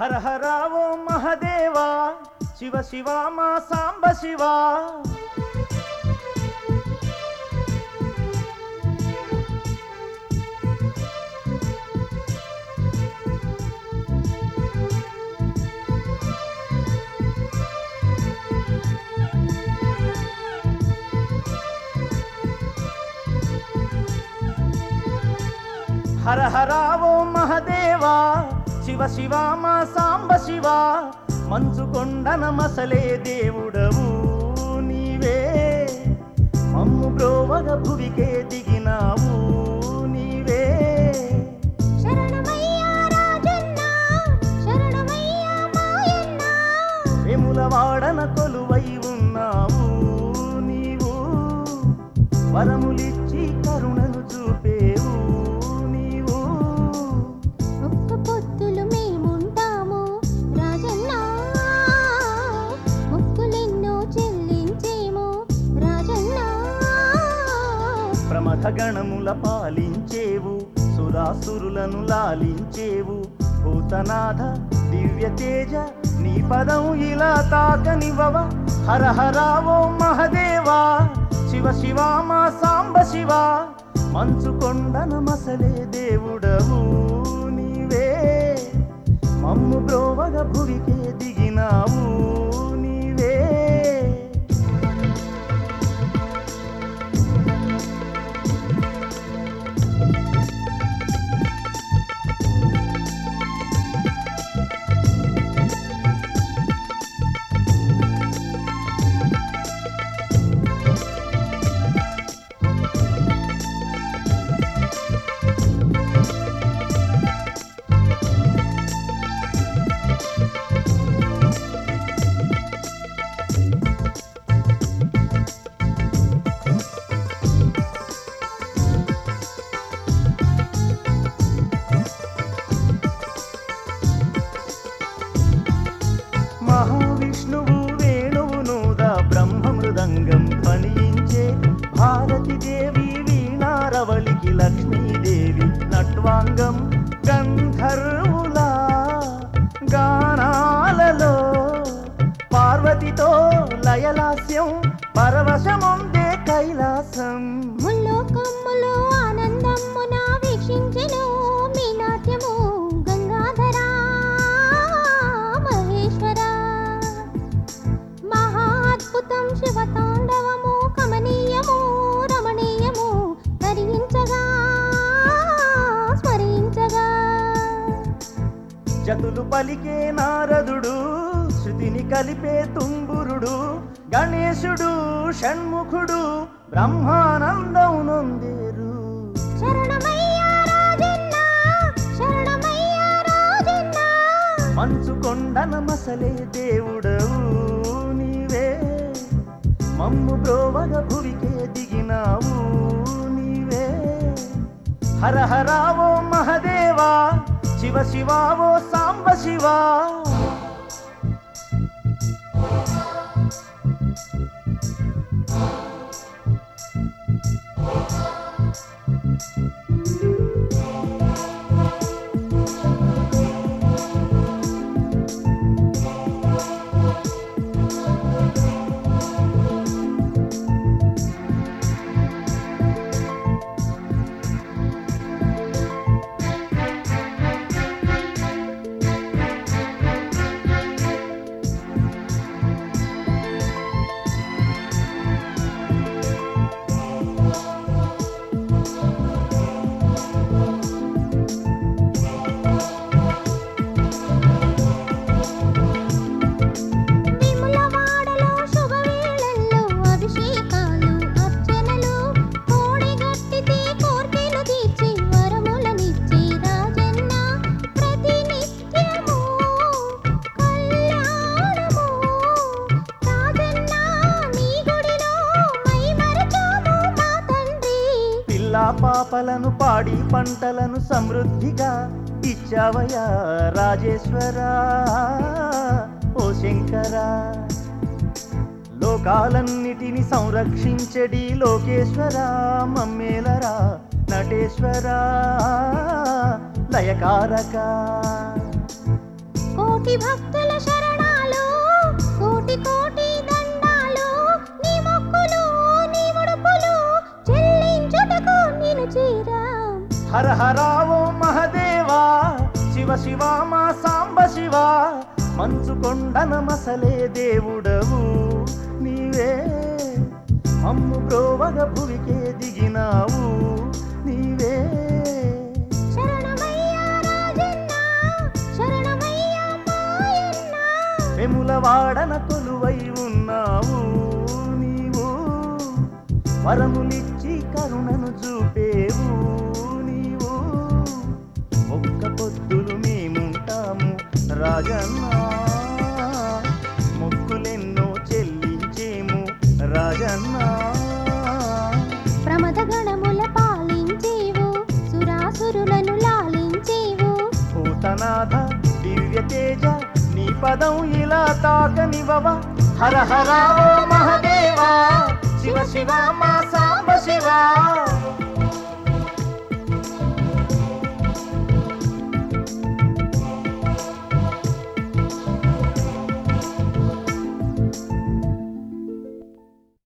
హర హర ఓ మహదేవా శివ శివ మా సాంబ శివ హర హర ఓ మహదేవా శివ శివ మా సాంబ శివ మంచు కొండన మసలే దేవుడవు నీవే మమ్ము బ్రోవగ భువికే దిగినావు నీవే శరణమయ్యా రాజన్న శరణమయ్యా మాయన్న వెములవాడన కొలువై ఉన్నావు నీవు వరములిచ్చి కరుణను చూపేవు నీవు ఒక్క పొత్తులు మేముంటాము రాజన్న ముక్కులెన్నో చెల్లించేము రాజన్న ప్రమథ గణముల పాలించేవు సురాసురులను లాలించేవు భూతనాథ దివ్య తేజ నీ పదం ఇలా తాకనివ్వవ హర హర ఓ మహదేవా శివ శివ మా సాంబ శివ మంచు కొండన మసలే దేవుడవు నీవే మమ్ము బ్రోవగ భువికే దిగినావు నీవే మహావిష్ణువు వేణువునుద బ్రహ్మ మృదంగం ఫలించే భారతి దేవి వీణారవళికి లక్ష్మీదేవి నట్వాంగం గంధర్వుల గానాలలో పార్వతితో లయలాస్యం పరవశముందే కైలాసం ముల్లో కమ్ములో ఆనందమ్మున వీక్షించెను మీ నాట్యము గంగాధరా మహేశ్వర మహా అద్భుతం శివ తాండవము కమనీయము రమణీయము తరించగా స్మరించగా జతులు పలికే నారదుడు శృతిని కలిపే తుంబురుడు గణేశుడు షణ్ముఖుడు బ్రహ్మానందం నొందేరు శరణమయ్యా రాజన్న శరణమయ్యా రాజన్న మంచు కొండన మసలే దేవుడవు నీవే మమ్ము బ్రోవగ భువికే దిగినావు నీవే హర హర ఓ మహదేవా శివ శివ ఓ సాంబ శివా విములవాడలో శుభవేళల్లో అభిషేకాలు అర్చనలు కోడిగట్టితే కోర్కెలు తీర్చి వరములనిచ్చి రాజన్న ప్రతినిత్యము కళ్యాణము రాజన్న నీ గుడిలో మైమరచాము మా తండ్రి పిల్లా పాపలను పాడి పంటలను సమృద్ధిగా ఇచ్చావయ్యా రాజేశ్వరా ఓ శంకరా లోకాలన్నిటిని సంరక్షించడి లోకేశ్వరా మమ్మేలరా నటేశ్వరా లయకారక కోట కోటి భక్తుల శరణాలు కోటి కోటి దండాలు నీ మొక్కులు నీ ముడుపులు చెల్లించుటకు నేను చేరా హర హరావో మహదేవా శివ శివ మా సాంబ శివ మంచు కొండన మసలే దేవుడవు నీవే అమ్ము బ్రోవగ భువికే దిగినావు నీవే శరణమయ్యా రాజన్న శరణమయ్యా మాయన్న వెములవాడన కొలువై ఉన్నావు నీవు వరములిచ్చి కరుణను చూపేవు నీవు ఒక్క పొద్దులు మేముంటాము రాజన్న మొక్కులెన్నో చెల్లించేము రాజన్న ప్రమద గణముల పాలించేవు సురాసురులను లాలించేవు భూతనాథ దివ్య తేజ నీ పదం ఇలా తాకనివవ హర హర ఓ మహదేవా శివ శివ మా సాంబ శివ